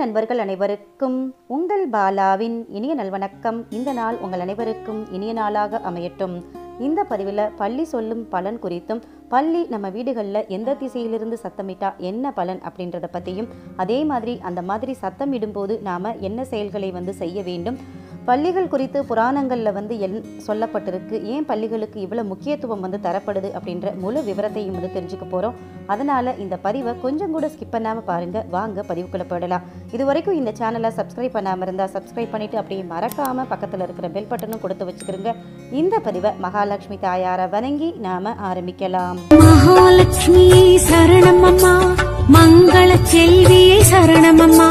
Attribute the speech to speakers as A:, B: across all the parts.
A: நண்பர்கள் அனைவருக்கும் உங்கள் பாலாவின் இனிய நல்வணக்கம் இந்த நாள் உங்கள் அனைவருக்கும் இனிய நாளாக அமையட்டும் இந்த பதிவில் பள்ளி சொல்லும் பலன் குறித்தும் பள்ளி நம்ம வீடுகளில் எந்த திசையிலிருந்து சத்தமிட்டா என்ன பலன் அப்படின்றத பற்றியும் அதே மாதிரி அந்த மாதிரி சத்தமிடும்போது நாம் என்ன செயல்களை வந்து செய்ய வேண்டும் பள்ளிகள் குறித்து புராணங்களில் வந்து என் சொல்லப்பட்டிருக்கு ஏன் பள்ளிகளுக்கு இவ்வளோ முக்கியத்துவம் வந்து தரப்படுது அப்படின்ற முழு விவரத்தையும் வந்து தெரிஞ்சுக்க போகிறோம் அதனால் இந்த பதிவை கொஞ்சம் கூட ஸ்கிப் பண்ணாமல் பாருங்கள் வாங்க பதிவுக்குள்ளே போயிடலாம் இது வரைக்கும் இந்த சேனலை சப்ஸ்கிரைப் பண்ணாமல் இருந்தால் சப்ஸ்கிரைப் பண்ணிவிட்டு அப்படியே மறக்காமல் பக்கத்தில் இருக்கிற பெல் பட்டனும் கொடுத்து வச்சுக்கிறோங்க இந்த பதிவை மகாலட்சுமி தாயாரை வணங்கி நாம் ஆரம்பிக்கலாம்
B: மகாலட்சுமி சரணமம்மா மங்கள செல்வியை சரணமம்மா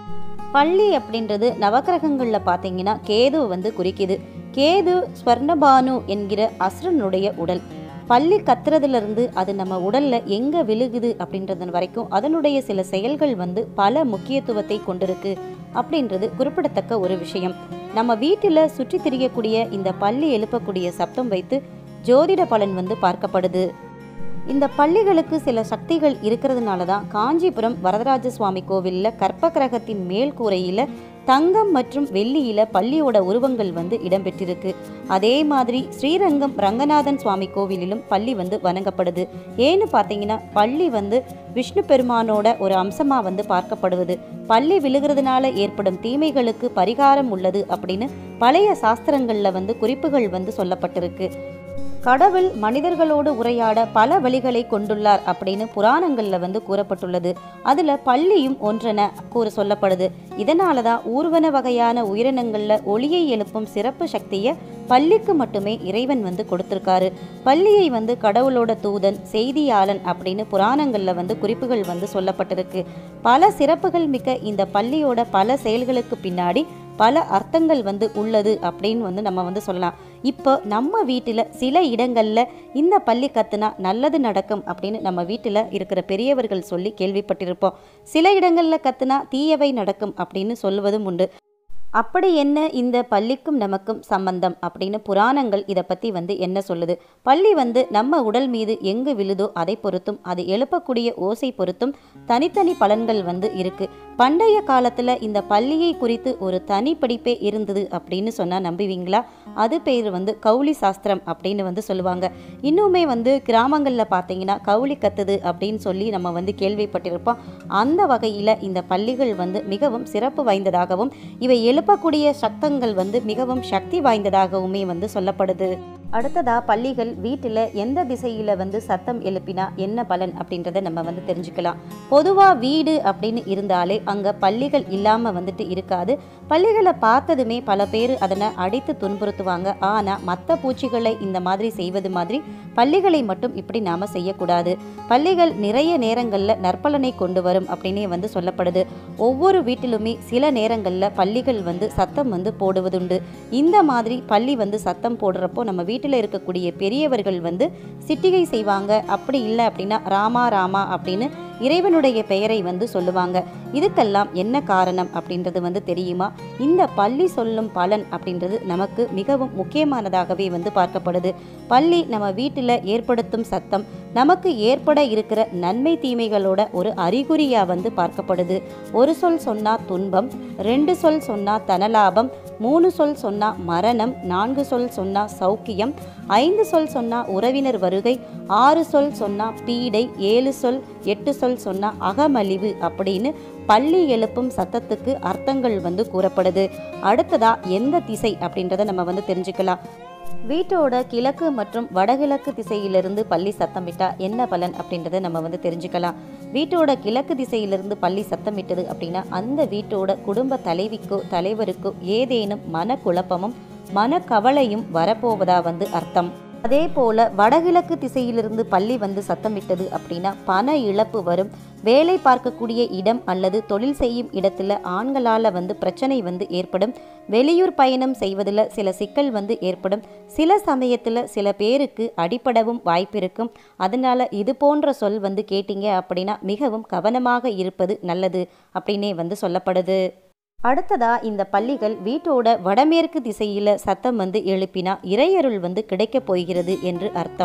A: பள்ளி அப்படின்றது நவக்கிரகங்களில் பார்த்தீங்கன்னா கேது வந்து குறிக்குது கேது ஸ்வர்ணபானு என்கிற அசுரனுடைய உடல் பள்ளி கத்துறதுலேருந்து அது நம்ம உடலில் எங்கே விழுகுது அப்படின்றது வரைக்கும் அதனுடைய சில செயல்கள் வந்து பல முக்கியத்துவத்தை கொண்டிருக்கு அப்படின்றது குறிப்பிடத்தக்க ஒரு விஷயம் நம்ம வீட்டில் சுற்றி திரியக்கூடிய இந்த பள்ளி எழுப்பக்கூடிய சப்தம் வைத்து ஜோதிட பலன் வந்து பார்க்கப்படுது இந்த பள்ளிகளுக்கு சில சக்திகள் இருக்கிறதுனால தான் காஞ்சிபுரம் வரதராஜ சுவாமி கோவிலில் கற்ப கிரகத்தின் மேல் கூரையில் தங்கம் மற்றும் வெள்ளியில பள்ளியோட உருவங்கள் வந்து இடம்பெற்றிருக்கு அதே மாதிரி ஸ்ரீரங்கம் ரங்கநாதன் சுவாமி கோவிலிலும் பள்ளி வந்து வணங்கப்படுது ஏன்னு பார்த்தீங்கன்னா பள்ளி வந்து விஷ்ணு பெருமானோட ஒரு அம்சமாக வந்து பார்க்கப்படுவது பள்ளி விழுகிறதுனால ஏற்படும் தீமைகளுக்கு பரிகாரம் உள்ளது அப்படின்னு பழைய சாஸ்திரங்களில் வந்து குறிப்புகள் வந்து சொல்லப்பட்டிருக்கு கடவுள் மனிதர்களோடு உரையாட பல வழிகளை கொண்டுள்ளார் அப்படின்னு புராணங்களில் வந்து கூறப்பட்டுள்ளது அதில் பள்ளியும் ஒன்றென கூற சொல்லப்படுது இதனால தான் ஊர்வன வகையான உயிரினங்களில் ஒளியை எழுப்பும் சிறப்பு சக்தியை பள்ளிக்கு மட்டுமே இறைவன் வந்து கொடுத்திருக்காரு பள்ளியை வந்து கடவுளோட தூதன் செய்தியாளன் அப்படின்னு புராணங்களில் வந்து குறிப்புகள் வந்து சொல்லப்பட்டிருக்கு பல சிறப்புகள் மிக்க இந்த பள்ளியோட பல செயல்களுக்கு பின்னாடி பல அர்த்தங்கள் வந்து உள்ளது அப்படின்னு வந்து நம்ம வந்து சொல்லலாம் இப்போ நம்ம வீட்டில் சில இடங்களில் இந்த பள்ளி கத்துனா நல்லது நடக்கும் அப்படின்னு நம்ம வீட்டில் இருக்கிற பெரியவர்கள் சொல்லி கேள்விப்பட்டிருப்போம் சில இடங்களில் கத்துனா தீயவை நடக்கும் அப்படின்னு சொல்வதும் உண்டு அப்படி என்ன இந்த பள்ளிக்கும் நமக்கும் சம்பந்தம் அப்படின்னு புராணங்கள் இதை பற்றி வந்து என்ன சொல்லுது பள்ளி வந்து நம்ம உடல் மீது எங்கு விழுதோ அதை பொறுத்தும் அது எழுப்பக்கூடிய ஓசை பொறுத்தும் தனித்தனி பலன்கள் வந்து இருக்கு பண்டைய காலத்தில் இந்த பள்ளியை குறித்து ஒரு தனி படிப்பே இருந்தது அப்படின்னு சொன்னால் நம்புவீங்களா அது பேர் வந்து கவுளி சாஸ்திரம் அப்படின்னு வந்து சொல்லுவாங்க இன்னுமே வந்து கிராமங்களில் பார்த்தீங்கன்னா கவுளி கத்துது அப்படின்னு சொல்லி நம்ம வந்து கேள்விப்பட்டிருப்போம் அந்த வகையில் இந்த பள்ளிகள் வந்து மிகவும் சிறப்பு வாய்ந்ததாகவும் இவை எழுப்பக்கூடிய சத்தங்கள் வந்து மிகவும் சக்தி வாய்ந்ததாகவுமே வந்து சொல்லப்படுது அடுத்ததா பள்ளிகள் வீட்டில் எந்த திசையில் வந்து சத்தம் எழுப்பினா என்ன பலன் அப்படின்றத நம்ம வந்து தெரிஞ்சுக்கலாம் பொதுவாக வீடு அப்படின்னு இருந்தாலே அங்கே பள்ளிகள் இல்லாமல் வந்துட்டு இருக்காது பள்ளிகளை பார்த்ததுமே பல பேர் அதனை அடித்து துன்புறுத்துவாங்க ஆனால் மற்ற பூச்சிகளை இந்த மாதிரி செய்வது மாதிரி பள்ளிகளை மட்டும் இப்படி நாம் செய்யக்கூடாது பள்ளிகள் நிறைய நேரங்களில் நற்பலனை கொண்டு வரும் அப்படின்னே வந்து சொல்லப்படுது ஒவ்வொரு வீட்டிலுமே சில நேரங்களில் பள்ளிகள் வந்து சத்தம் வந்து போடுவதுண்டு இந்த மாதிரி பள்ளி வந்து சத்தம் போடுறப்போ நம்ம வீட்டில் இருக்கக்கூடிய பெரியவர்கள் வந்து சிட்டிகை செய்வாங்க அப்படி இல்லை அப்படின்னா ராமா ராமா அப்படின்னு இறைவனுடைய பெயரை வந்து சொல்லுவாங்க இதுக்கெல்லாம் என்ன காரணம் அப்படின்றது வந்து தெரியுமா இந்த பள்ளி சொல்லும் பலன் அப்படின்றது நமக்கு மிகவும் முக்கியமானதாகவே வந்து பார்க்கப்படுது பள்ளி நம்ம வீட்டில் ஏற்படுத்தும் சத்தம் நமக்கு ஏற்பட இருக்கிற நன்மை தீமைகளோட ஒரு அறிகுறியா வந்து பார்க்கப்படுது ஒரு சொல் சொன்னா துன்பம் ரெண்டு சொல் சொன்னா தனலாபம் மூணு சொல் சொன்னா மரணம் நான்கு சொல் சொன்னா சௌக்கியம் ஐந்து சொல் சொன்னா உறவினர் வருகை ஆறு சொல் சொன்னா பீடை ஏழு சொல் எட்டு சொல் சொன்னா அகமலிவு அப்படின்னு பள்ளி எழுப்பும் சத்தத்துக்கு அர்த்தங்கள் வந்து கூறப்படுது அடுத்ததா எந்த திசை அப்படின்றத நம்ம வந்து தெரிஞ்சுக்கலாம் வீட்டோட கிழக்கு மற்றும் வடகிழக்கு திசையிலிருந்து பள்ளி சத்தமிட்டா என்ன பலன் அப்படின்றத நம்ம வந்து தெரிஞ்சுக்கலாம் வீட்டோட கிழக்கு திசையிலிருந்து பள்ளி சத்தமிட்டது அப்படின்னா அந்த வீட்டோட குடும்ப தலைவிக்கோ தலைவருக்கோ ஏதேனும் மனக்குழப்பமும் மனக்கவலையும் வரப்போவதா வந்து அர்த்தம் அதே போல வடகிழக்கு திசையிலிருந்து பள்ளி வந்து சத்தமிட்டது அப்படின்னா பண இழப்பு வரும் வேலை பார்க்கக்கூடிய இடம் அல்லது தொழில் செய்யும் இடத்துல ஆண்களால் வந்து பிரச்சனை வந்து ஏற்படும் வெளியூர் பயணம் செய்வதில் சில சிக்கல் வந்து ஏற்படும் சில சமயத்தில் சில பேருக்கு அடிப்படவும் வாய்ப்பு இருக்கும் அதனால இது போன்ற சொல் வந்து கேட்டீங்க அப்படின்னா மிகவும் கவனமாக இருப்பது நல்லது அப்படின்னே வந்து சொல்லப்படுது அடுத்ததா இந்த பள்ளிகள் வீட்டோட வடமேற்கு திசையில சத்தம் வந்து எழுப்பினா இறையருள் வந்து கிடைக்கப் போகிறது என்று அர்த்தம்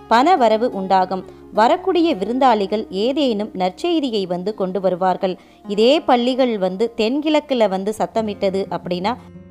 A: பண வரவு உண்டாகும் வரக்கூடிய விருந்தாளிகள் ஏதேனும் நற்செய்தியை வந்து கொண்டு வருவார்கள் இதே பள்ளிகள் வந்து தென்கிழக்கில் வந்து சத்தமிட்டது அப்படின்னா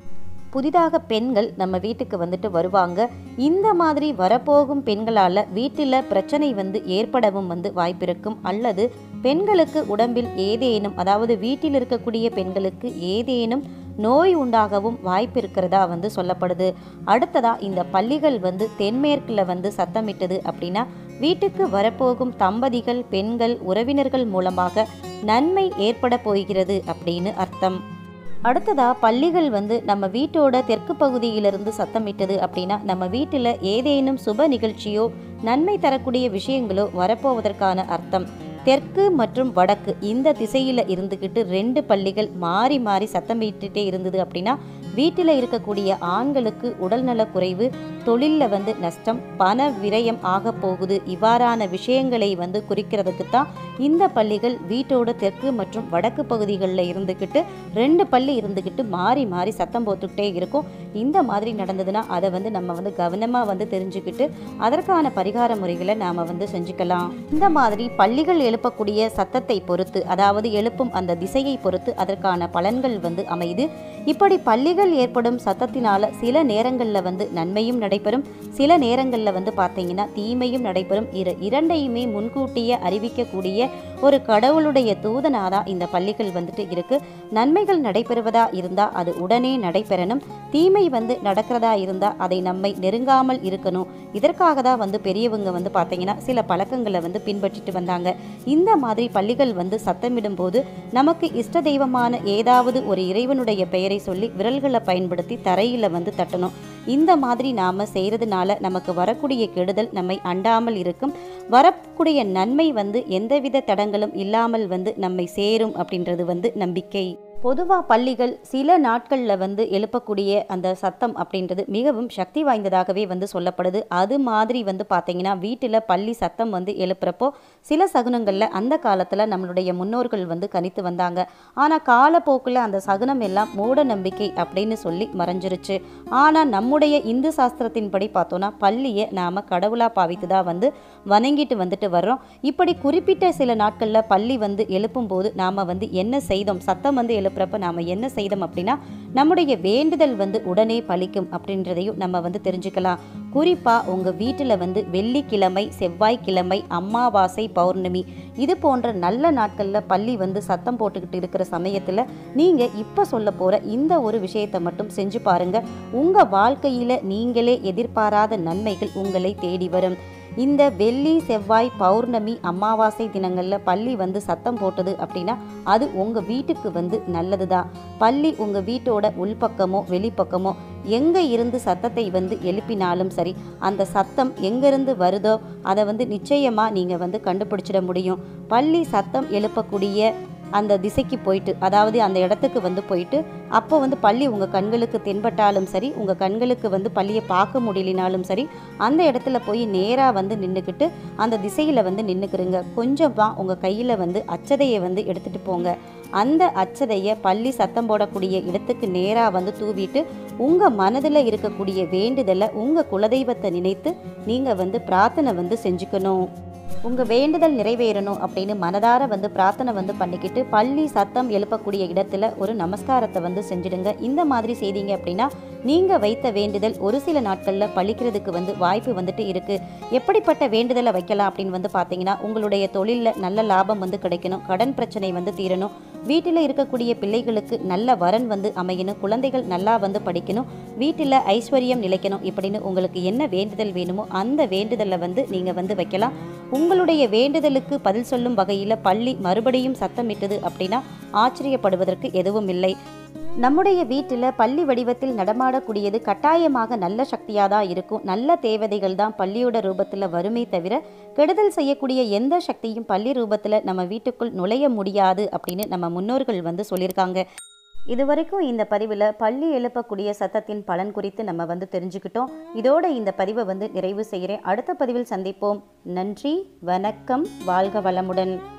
A: புதிதாக பெண்கள் நம்ம வீட்டுக்கு வந்துட்டு வருவாங்க இந்த மாதிரி வரப்போகும் பெண்களால் வீட்டில் பிரச்சனை வந்து ஏற்படவும் வந்து வாய்ப்பிருக்கும் அல்லது பெண்களுக்கு உடம்பில் ஏதேனும் அதாவது வீட்டில் இருக்கக்கூடிய பெண்களுக்கு ஏதேனும் நோய் உண்டாகவும் வாய்ப்பு இருக்கிறதா வந்து சொல்லப்படுது அடுத்ததா இந்த பள்ளிகள் வந்து தென்மேற்கில் வந்து சத்தமிட்டது அப்படின்னா வீட்டுக்கு வரப்போகும் தம்பதிகள் பெண்கள் உறவினர்கள் மூலமாக நன்மை ஏற்பட போகிறது அப்படின்னு அர்த்தம் அடுத்ததா பள்ளிகள் வந்து நம்ம வீட்டோட தெற்கு பகுதியிலிருந்து சத்தமிட்டது அப்படின்னா நம்ம வீட்டில் ஏதேனும் சுப நிகழ்ச்சியோ நன்மை தரக்கூடிய விஷயங்களோ வரப்போவதற்கான அர்த்தம் தெற்கு மற்றும் வடக்கு இந்த திசையில் இருந்துக்கிட்டு ரெண்டு பள்ளிகள் மாறி மாறி சத்தமிட்டுட்டே இருந்தது அப்படின்னா வீட்டில் இருக்கக்கூடிய ஆண்களுக்கு உடல்நலக் குறைவு தொழிலில் வந்து நஷ்டம் பண விரயம் ஆக போகுது இவ்வாறான விஷயங்களை வந்து குறிக்கிறதுக்கு தான் இந்த பள்ளிகள் வீட்டோட தெற்கு மற்றும் வடக்கு பகுதிகளில் இருந்துக்கிட்டு ரெண்டு பள்ளி இருந்துக்கிட்டு மாறி மாறி சத்தம் போட்டுக்கிட்டே இருக்கும் இந்த மாதிரி நடந்ததுன்னா அதை வந்து நம்ம வந்து கவனமாக வந்து தெரிஞ்சுக்கிட்டு அதற்கான பரிகார முறைகளை நாம் வந்து செஞ்சுக்கலாம் இந்த மாதிரி பள்ளிகள் எழுப்பக்கூடிய சத்தத்தை பொறுத்து அதாவது எழுப்பும் அந்த திசையை பொறுத்து அதற்கான பலன்கள் வந்து அமையுது இப்படி பள்ளிகள் ஏற்படும் சத்தத்தினால சில நேரங்களில் வந்து நன்மையும் நடைபெறும் சில நேரங்களில் வந்து பார்த்தீங்கன்னா தீமையும் நடைபெறும் இர இரண்டையுமே முன்கூட்டியே அறிவிக்கக்கூடிய ஒரு கடவுளுடைய தூதனாதா இந்த பள்ளிகள் வந்துட்டு இருக்கு நன்மைகள் நடைபெறுவதா இருந்தால் அது உடனே நடைபெறணும் தீமை வந்து நடக்கிறதா இருந்தால் அதை நம்மை நெருங்காமல் இருக்கணும் இதற்காக தான் வந்து பெரியவங்க வந்து பார்த்தீங்கன்னா சில பழக்கங்களை வந்து பின்பற்றிட்டு வந்தாங்க இந்த மாதிரி பள்ளிகள் வந்து சத்தமிடும் போது நமக்கு இஷ்ட தெய்வமான ஏதாவது ஒரு இறைவனுடைய பெயரை சொல்லி விரல்களை பயன்படுத்தி தரையில் வந்து தட்டணும் இந்த மாதிரி நாம் செய்கிறதுனால நமக்கு வரக்கூடிய கெடுதல் நம்மை அண்டாமல் இருக்கும் வரக்கூடிய நன்மை வந்து எந்தவித தடங்களும் இல்லாமல் வந்து நம்மை சேரும் அப்படின்றது வந்து நம்பிக்கை பொதுவாக பள்ளிகள் சில நாட்களில் வந்து எழுப்பக்கூடிய அந்த சத்தம் அப்படின்றது மிகவும் சக்தி வாய்ந்ததாகவே வந்து சொல்லப்படுது அது மாதிரி வந்து பார்த்தீங்கன்னா வீட்டில் பள்ளி சத்தம் வந்து எழுப்புறப்போ சில சகுனங்களில் அந்த காலத்தில் நம்மளுடைய முன்னோர்கள் வந்து கணித்து வந்தாங்க ஆனால் காலப்போக்கில் அந்த சகுனம் எல்லாம் மூட நம்பிக்கை அப்படின்னு சொல்லி மறைஞ்சிருச்சு ஆனால் நம்முடைய இந்து சாஸ்திரத்தின்படி பார்த்தோன்னா பள்ளியை நாம் கடவுளாக பாவித்து தான் வந்து வணங்கிட்டு வந்துட்டு வர்றோம் இப்படி குறிப்பிட்ட சில நாட்களில் பள்ளி வந்து எழுப்பும்போது நாம் வந்து என்ன செய்தோம் சத்தம் வந்து எழுப்புறப்ப நாம் என்ன செய்தோம் அப்படின்னா நம்முடைய வேண்டுதல் வந்து உடனே பலிக்கும் அப்படின்றதையும் நம்ம வந்து தெரிஞ்சுக்கலாம் குறிப்பாக உங்கள் வீட்டில் வந்து வெள்ளிக்கிழமை செவ்வாய்க்கிழமை அமாவாசை பௌர்ணமி இது போன்ற நல்ல நாட்களில் பள்ளி வந்து சத்தம் போட்டுக்கிட்டு இருக்கிற சமயத்தில் நீங்கள் இப்போ சொல்ல போகிற இந்த ஒரு விஷயத்தை மட்டும் செஞ்சு பாருங்கள் உங்கள் வாழ்க்கையில் நீங்களே எதிர்பாராத நன்மைகள் உங்களை தேடி வரும் இந்த வெள்ளி செவ்வாய் பௌர்ணமி அமாவாசை தினங்களில் பள்ளி வந்து சத்தம் போட்டது அப்படின்னா அது உங்கள் வீட்டுக்கு வந்து நல்லது தான் பள்ளி உங்கள் வீட்டோட உள்பக்கமோ வெளிப்பக்கமோ எங்கே இருந்து சத்தத்தை வந்து எழுப்பினாலும் சரி அந்த சத்தம் எங்கேருந்து வருதோ அதை வந்து நிச்சயமாக நீங்கள் வந்து கண்டுபிடிச்சிட முடியும் பள்ளி சத்தம் எழுப்பக்கூடிய அந்த திசைக்கு போயிட்டு அதாவது அந்த இடத்துக்கு வந்து போயிட்டு அப்போ வந்து பள்ளி உங்கள் கண்களுக்கு தென்பட்டாலும் சரி உங்கள் கண்களுக்கு வந்து பள்ளியை பார்க்க முடியலினாலும் சரி அந்த இடத்துல போய் நேராக வந்து நின்றுக்கிட்டு அந்த திசையில் வந்து நின்றுக்கிறங்க கொஞ்சமாக உங்கள் கையில் வந்து அச்சதையை வந்து எடுத்துகிட்டு போங்க அந்த அச்சதையை பள்ளி சத்தம் போடக்கூடிய இடத்துக்கு நேராக வந்து தூவிட்டு உங்கள் மனதில் இருக்கக்கூடிய வேண்டுதலை உங்கள் குலதெய்வத்தை நினைத்து நீங்கள் வந்து பிரார்த்தனை வந்து செஞ்சுக்கணும் உங்கள் வேண்டுதல் நிறைவேறணும் அப்படின்னு மனதார வந்து பிரார்த்தனை வந்து பண்ணிக்கிட்டு பள்ளி சத்தம் எழுப்பக்கூடிய இடத்துல ஒரு நமஸ்காரத்தை வந்து செஞ்சிடுங்க இந்த மாதிரி செய்தீங்க அப்படின்னா நீங்கள் வைத்த வேண்டுதல் ஒரு சில நாட்களில் பழிக்கிறதுக்கு வந்து வாய்ப்பு வந்துட்டு இருக்குது எப்படிப்பட்ட வேண்டுதலை வைக்கலாம் அப்படின்னு வந்து பார்த்தீங்கன்னா உங்களுடைய தொழிலில் நல்ல லாபம் வந்து கிடைக்கணும் கடன் பிரச்சனை வந்து தீரணும் வீட்டில் இருக்கக்கூடிய பிள்ளைகளுக்கு நல்ல வரன் வந்து அமையணும் குழந்தைகள் நல்லா வந்து படிக்கணும் வீட்டில் ஐஸ்வர்யம் நிலைக்கணும் இப்படின்னு உங்களுக்கு என்ன வேண்டுதல் வேணுமோ அந்த வேண்டுதலை வந்து நீங்கள் வந்து வைக்கலாம் உங்களுடைய வேண்டுதலுக்கு பதில் சொல்லும் வகையில் பள்ளி மறுபடியும் சத்தமிட்டது அப்படின்னா ஆச்சரியப்படுவதற்கு எதுவும் இல்லை நம்முடைய வீட்டில் பள்ளி வடிவத்தில் நடமாடக்கூடியது கட்டாயமாக நல்ல சக்தியாக தான் இருக்கும் நல்ல தேவதைகள் தான் பள்ளியோட ரூபத்தில் வருமே தவிர கெடுதல் செய்யக்கூடிய எந்த சக்தியும் பள்ளி ரூபத்தில் நம்ம வீட்டுக்குள் நுழைய முடியாது அப்படின்னு நம்ம முன்னோர்கள் வந்து சொல்லியிருக்காங்க இதுவரைக்கும் இந்த பதிவில் பள்ளி எழுப்பக்கூடிய சத்தத்தின் பலன் குறித்து நம்ம வந்து தெரிஞ்சுக்கிட்டோம் இதோட இந்த பதிவை வந்து நிறைவு செய்கிறேன் அடுத்த பதிவில் சந்திப்போம் நன்றி வணக்கம் வாழ்க வளமுடன்